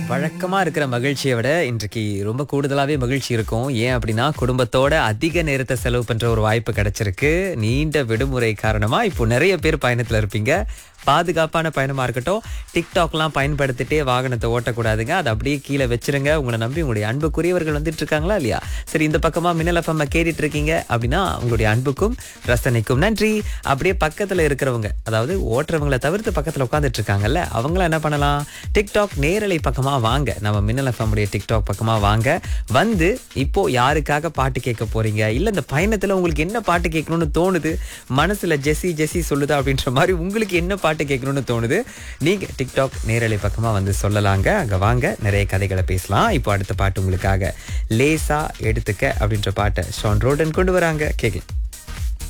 வழக்கமா இருக்கிற மகிழ்ச்சியை விட இன்றைக்கு ரொம்ப கூடுதலாவே மகிழ்ச்சி இருக்கும் ஏன் அப்படின்னா குடும்பத்தோட அதிக நேரத்தை செலவு பண்ற ஒரு வாய்ப்பு கிடைச்சிருக்கு நீண்ட விடுமுறை காரணமா இப்போ நிறைய பேர் பயணத்துல இருப்பீங்க பாதுகாப்பான பயணமா இருக்கட்டும் டிக்டாக்லாம் பயன்படுத்திட்டே வாகனத்தை ஓட்டக்கூடாதுங்க அதை அப்படியே கீழே வச்சிருங்க உங்களை நம்பி உங்களுடைய அன்புக்குரியவர்கள் வந்துட்டு இருக்காங்களா இல்லையா சரி இந்த பக்கமா மின்னல் எஃப்எம் கேட்டுட்டு இருக்கீங்க அப்படின்னா உங்களுடைய அன்புக்கும் ரசனைக்கும் நன்றி அப்படியே பக்கத்துல இருக்கிறவங்க அதாவது ஓட்டுறவங்களை தவிர்த்து பக்கத்துல உட்காந்துட்டு இருக்காங்கல்ல அவங்கள என்ன பண்ணலாம் டிக்டாக் நேரலை பக்கமா வாங்க நம்ம மின்னல் எஃப்எம் உடைய டிக்டாக் பக்கமா வாங்க வந்து இப்போ யாருக்காக பாட்டு கேட்க போறீங்க இல்ல இந்த பயணத்துல உங்களுக்கு என்ன பாட்டு கேட்கணும்னு தோணுது மனசுல ஜெஸி ஜெஸி சொல்லுதா அப்படின்ற மாதிரி உங்களுக்கு என்ன பாட்டு கேட்கணும்னு தோணுது நீங்க டிக்டாக் நேரலை பக்கமா வந்து சொல்லலாங்க அங்க வாங்க நிறைய கதைகளை பேசலாம் இப்போ அடுத்த பாட்டு உங்களுக்காக லேசா எடுத்துக்க அப்படின்ற பாட்டை ஷான் ரோடன் கொண்டு வராங்க கேட்கலாம்